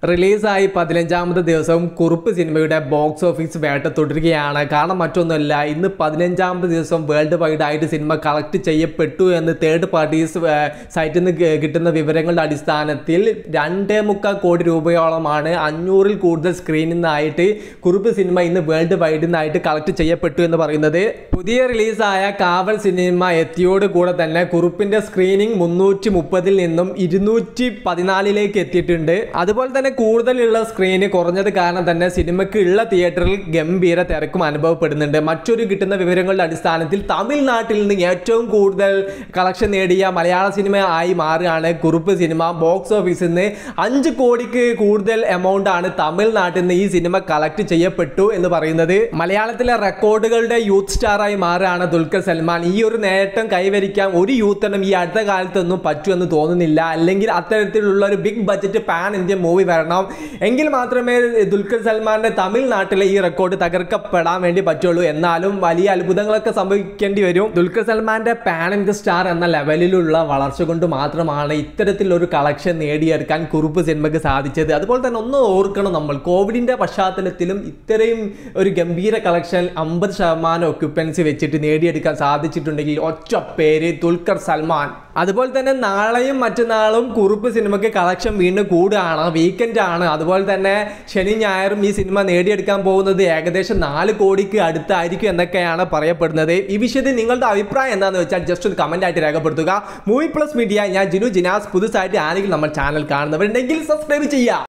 റിലീസായി പതിനഞ്ചാമത്തെ ദിവസവും കുറുപ്പ് സിനിമയുടെ ബോക്സ് ഓഫീസ് വേട്ട തുടരുകയാണ് കാരണം മറ്റൊന്നുമല്ല ഇന്ന് പതിനഞ്ചാമത്തെ ദിവസം വേൾഡ് വൈഡ് ആയിട്ട് സിനിമ കളക്ട് ചെയ്യപ്പെട്ടു എന്ന് തേർഡ് പാർട്ടീസ് സൈറ്റിൽ നിന്ന് കി- കിട്ടുന്ന വിവരങ്ങളുടെ അടിസ്ഥാനത്തിൽ രണ്ടേ മുക്കാൽ കോടി രൂപയോളമാണ് അഞ്ഞൂറിൽ കൂടുതൽ സ്ക്രീനിൽ നിന്നായിട്ട് കുറുപ്പ് സിനിമ ഇന്ന് വേൾഡ് വൈഡിൽ നിന്നായിട്ട് കളക്ട് ചെയ്യപ്പെട്ടു എന്ന് പറയുന്നത് പുതിയ റിലീസായ കാവൽ സിനിമ എത്തിയോട് കൂടെ തന്നെ കുറുപ്പിന്റെ സ്ക്രീനിങ് മുന്നൂറ്റി മുപ്പതിൽ നിന്നും ഇരുന്നൂറ്റി പതിനാലിലേക്ക് എത്തിയിട്ടുണ്ട് അതുപോലെ തന്നെ കൂടുതലുള്ള സ്ക്രീന് കുറഞ്ഞത് കാരണം തന്നെ സിനിമയ്ക്ക് ഉള്ള തിയേറ്ററിൽ ഗംഭീര തിരക്കും അനുഭവപ്പെടുന്നുണ്ട് മറ്റൊരു കിട്ടുന്ന വിവരങ്ങളുടെ അടിസ്ഥാനത്തിൽ തമിഴ്നാട്ടിൽ നിന്ന് ഏറ്റവും കൂടുതൽ കളക്ഷൻ നേടിയ മലയാള സിനിമ ആയി മാറുകയാണ് കുറുപ്പ് സിനിമ ബോക്സ് ഓഫീസിൽ നിന്ന് അഞ്ച് കോടിക്ക് കൂടുതൽ എമൗണ്ട് ആണ് തമിഴ്നാട്ടിൽ നിന്ന് ഈ സിനിമ കളക്ട് ചെയ്യപ്പെട്ടു എന്ന് പറയുന്നത് മലയാളത്തിലെ റെക്കോർഡുകളുടെ യൂത്ത് സ്റ്റാറായി മാറുകയാണ് ദുൽഖർ സൽമാൻ ഈ ഒരു നേട്ടം കൈവരിക്കാൻ ഒരു യൂത്തനും ഈ അടുത്ത കാലത്തൊന്നും പറ്റുമെന്ന് തോന്നുന്നില്ല അല്ലെങ്കിൽ അത്തരത്തിലുള്ള ഒരു big budget pan Indian movie വരണം എങ്കിൽ മാത്രമേ ദുൽഖർ സൽമാന്റെ തമിഴ്നാട്ടിലെ ഈ റെക്കോർഡ് തകർക്കപ്പെടാൻ വേണ്ടി പറ്റുള്ളൂ എന്നാലും വലിയ അത്ഭുതങ്ങളൊക്കെ സംഭവിക്കേണ്ടി വരും ദുൽഖർ സൽമാന്റെ പാൻ ഇന്ത്യ സ്റ്റാർ എന്ന ലെവലിലുള്ള വളർച്ച കൊണ്ട് മാത്രമാണ് ഇത്തരത്തിലൊരു കളക്ഷൻ നേടിയെടുക്കാൻ കുറുപ്പ് സിനിമയ്ക്ക് സാധിച്ചത് അതുപോലെ തന്നെ ഒന്ന് ഓർക്കണം നമ്മൾ കോവിഡിന്റെ പശ്ചാത്തലത്തിലും ഇത്രയും ഒരു ഗംഭീര കളക്ഷൻ അമ്പത് ശതമാനം ഒക്യുപ്പൻസി വെച്ചിട്ട് നേടിയെടുക്കാൻ സാധിച്ചിട്ടുണ്ടെങ്കിൽ ഒറ്റ പേര് ദുൽഖർ സൽമാൻ അതുപോലെ തന്നെ നാളെയും മറ്റന്നാളും കുറുപ്പ് സിനിമയ്ക്ക് കളക്ഷൻ വീണ്ടും കൂടുകയാണ് വീക്കെൻഡ് ആണ് അതുപോലെ തന്നെ ശനി ഞായറും ഈ സിനിമ നേടിയെടുക്കാൻ പോകുന്നത് ഏകദേശം നാല് കോടിക്ക് അടുത്തായിരിക്കും എന്നൊക്കെയാണ് പറയപ്പെടുന്നത് ഈ വിഷയത്തിൽ നിങ്ങളുടെ അഭിപ്രായം എന്താണെന്ന് വെച്ചാൽ ജസ്റ്റ് ഒരു കമന്റ് ആയിട്ട് രേഖപ്പെടുത്തുക മൂവി പ്ലസ് മീഡിയ ഞാൻ ജിനു ജിനാസ് പുതുസായിട്ട് ആരെങ്കിലും നമ്മൾ ചാനൽ കാണുന്നവരുണ്ടെങ്കിൽ സബ്സ്ക്രൈബ് ചെയ്യുക